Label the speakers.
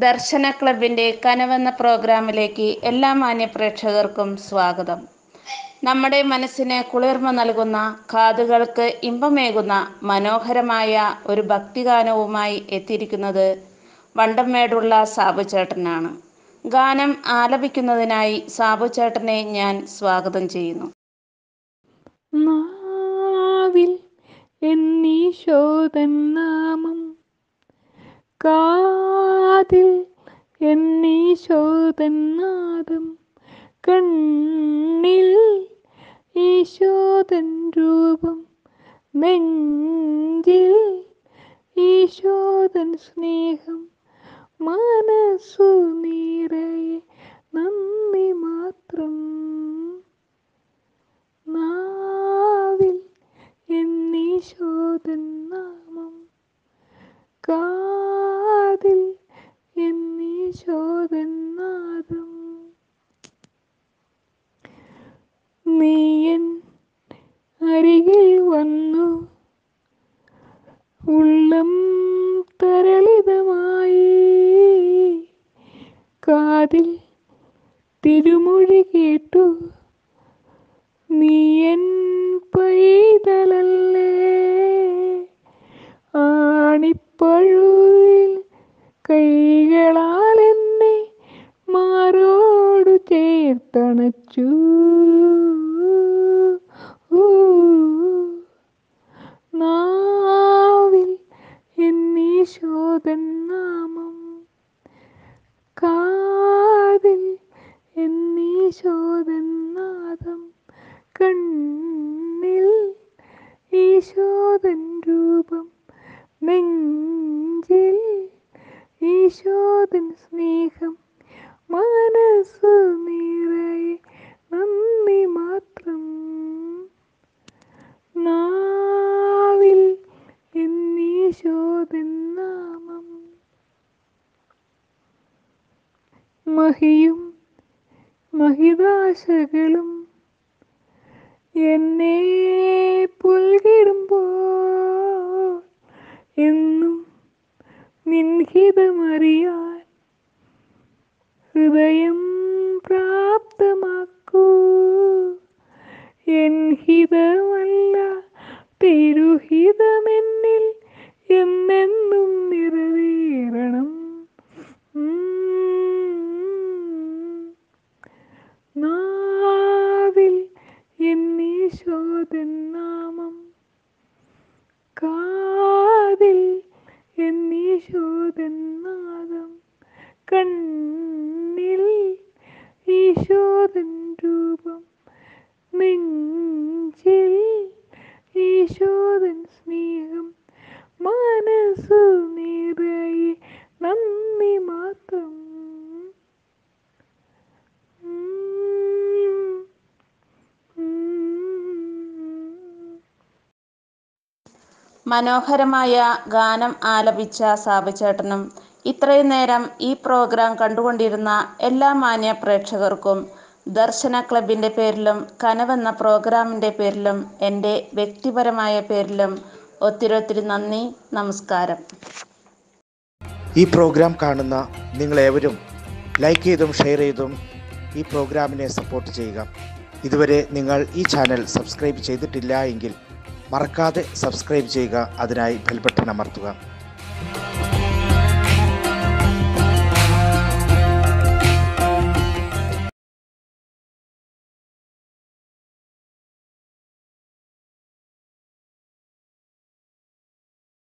Speaker 1: ദർശന ക്ലബിൻ്റെ കനവെന്ന പ്രോഗ്രാമിലേക്ക് എല്ലാ മാന്യ പ്രേക്ഷകർക്കും സ്വാഗതം നമ്മുടെ മനസ്സിന് കുളിർമ നൽകുന്ന കാതുകൾക്ക് ഇമ്പമേകുന്ന മനോഹരമായ ഒരു ഭക്തിഗാനവുമായി എത്തിയിരിക്കുന്നത് വണ്ടംമേടുള്ള സാബു ചേട്ടനാണ് ഗാനം ആലപിക്കുന്നതിനായി സാബു ചേട്ടനെ ഞാൻ സ്വാഗതം ചെയ്യുന്നു
Speaker 2: നാവിൽ എന്നീശോതൻ നാമം കാതിൽ എന്നീശോതൻ നാദം കണ്ണിൽ ഈശോതൻ രൂപം നെഞ്ചിൽ ഈശോതൻ സ്നേഹം മനസ്സു നിറയെ നന്ദി മാത്രം നാവിൽ എന്നീശോതൻ നാമം കാതിൽ എന്നീശോതൻ നാദം നീയൻ അരികിൽ വന്നു ഉള്ളം തരളിതമായി കാതിൽ തിരുമൊഴി കേട്ടു നീയൻ പൈതലല്ലേ ആണിപ്പഴുവിൽ കൈകളാൽ എന്നെ മാറോടു ചേർത്തണച്ചു നാവിൽ എന്നീശോദൻ നാമം കാതിൽ എന്നീശോദൻ നാദം കണ്ണിൽ ഈശോദൻ രൂപം നെഞ്ചിൽ ഈശോദൻ സ്നേഹം മനസ്സു നിറയെ നന്ദി മാത്രം നാവിൽ എന്നീശോദൻ നാമം മഹിയും മഹിതാശകളും എന്നെ പുൽകിടുമ്പോൾ എന്നും നിൻഹിതമറിയാൻ ഹൃദയം പ്രാപ്തമാക്കൂ എൻ ഹിതമല്ല തിരുഹിതമെന്നിൽ എന്നെന്നും നിറവേറണം ഉം. നാവിൽ എന്നീശോദൻ നാമം കാതിൽ എന്നീശോദൻ നാദം കണ്ണിൽ ഈശോദൻ രൂപം നെഞ്ചിൽ ഈശോദൻ സ്നേഹം മനസ്സു നിറയെ നന്ദി മാത്രം ഉം. ഉം.
Speaker 1: മനോഹരമായ ഗാനം ആലപിച്ച സാബുചേട്ടനും ഇത്രയും നേരം ഈ പ്രോഗ്രാം കണ്ടുകൊണ്ടിരുന്ന എല്ലാ മാന്യ പ്രേക്ഷകർക്കും ദർശന ക്ലബിൻ്റെ പേരിലും കനവെന്ന പ്രോഗ്രാമിൻ്റെ പേരിലും എൻ്റെ വ്യക്തിപരമായ പേരിലും ഒത്തിരി ഒത്തിരി നന്ദി നമസ്കാരം
Speaker 3: ഈ പ്രോഗ്രാം കാണുന്ന നിങ്ങളേവരും ലൈക്ക് ചെയ്തും ഷെയർ ചെയ്തും ഈ പ്രോഗ്രാമിനെ സപ്പോർട്ട് ചെയ്യുക ഇതുവരെ നിങ്ങൾ ഈ ചാനൽ സബ്സ്ക്രൈബ് ചെയ്തിട്ടില്ല എങ്കിൽ മറക്കാതെ സബ്സ്ക്രൈബ് ചെയ്യുക അതിനായി ബെൽ ബട്ടൺ അമർത്തുക